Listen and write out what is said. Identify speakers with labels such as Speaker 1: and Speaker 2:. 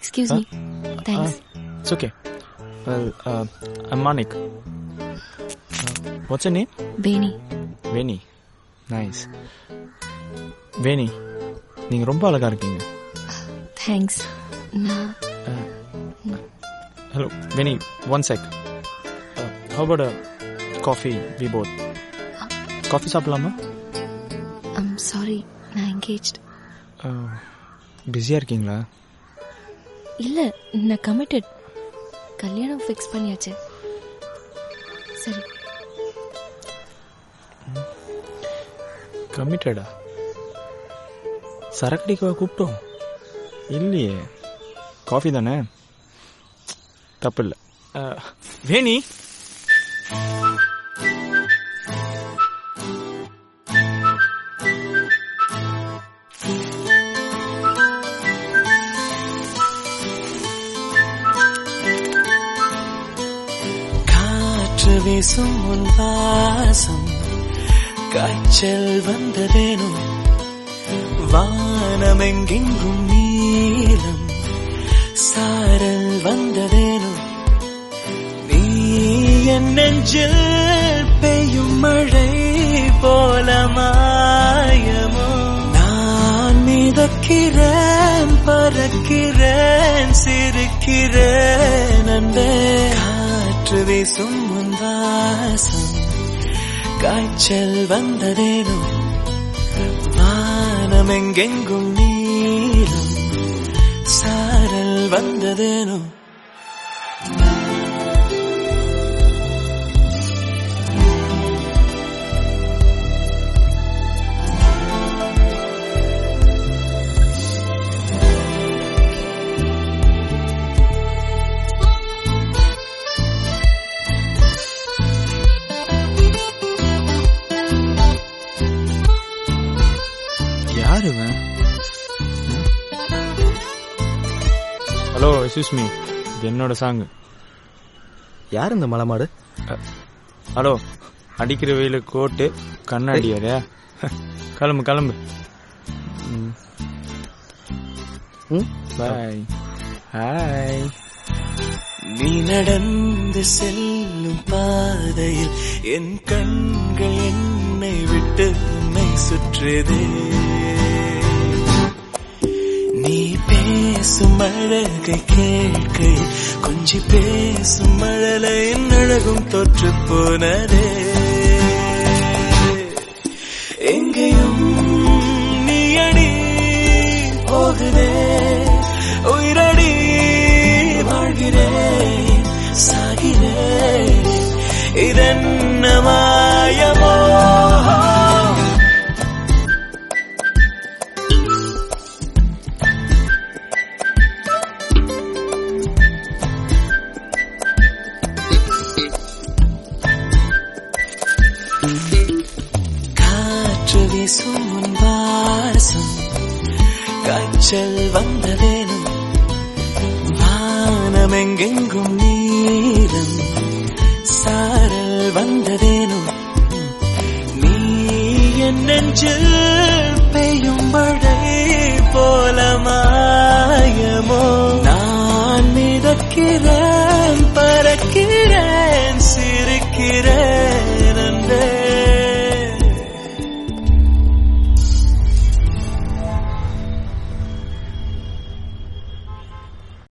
Speaker 1: excuse me thanks
Speaker 2: it's okay well I'm Manik what's name
Speaker 1: Veni
Speaker 2: Veni nice Veni நீங்க ரொம்ப அழகா இருக்கீங்க
Speaker 1: தேங்க்ஸ் நான்
Speaker 2: hello Veni one sec how about coffee we both coffee சாப்பிடலாமா
Speaker 1: I'm sorry நான் engaged
Speaker 2: பிஸியாக இருக்கீங்களா
Speaker 1: இல்ல நான் கமிட்டட் கல்யாணம் ஃபிக்ஸ் பண்ணியாச்சு சரி
Speaker 2: கமிட்டடா சரக்கடிக்கவா கூப்பிட்டோம் இல்லையே காஃபி தானே தப்பு இல்லை வேணி
Speaker 3: காற்று வீசும் உன் வாசம் காய்ச்சல் வந்ததேனும் வானமெங்கெங்கும் நீலம் சாரல் வந்ததேனும் நீ என் நெஞ்சில் பெய்யும் மழை போல மாயமோ நான் மிதக்கிறேன் பறக்கிறேன் சிரிக்கிறேன் அன்பே காற்று வீசும் உன் வாசம் காய்ச்சல் வந்ததேனும் வானமெங்கெங்கும் நீலம் சாரல் வந்ததேனும்
Speaker 2: யார் இவன் ஹலோ எக்ஸ்கூஸ் மீ இது என்னோட சாங்
Speaker 4: யார் இந்த மலைமாடு
Speaker 2: ஹலோ அடிக்கிற வெயில கோட்டு கண்ணாடியாரே கிளம்பு கிளம்பு
Speaker 4: ம்
Speaker 2: பாய் ஹாய்
Speaker 3: நீ நடந்து செல்லும் பாதையில் என் கண்கள் என்னை விட்டு உன்னை சுற்றுதே நீ பேசும் அழகை கேட்கையில் கொஞ்சி பேசும் மழலை என் அழகும் தொற்று போனதே எங்கேயும் நீ அடி போகுதே உயிரடி வாழ்கிறேன் சாகிறேன் இதென்ன மாயமோ காற்று வீசும் உன் வாசம் காய்ச்சல் வந்ததேனும் வானமெங்கெங்கும் நீலம் சாரல் வந்ததேனும் நீ என் நெஞ்சில் பெய்யும் மழை போல மாயமோ நான் மிதக்கிறேன் பறக்கிறேன் சிரிக்கிறேன்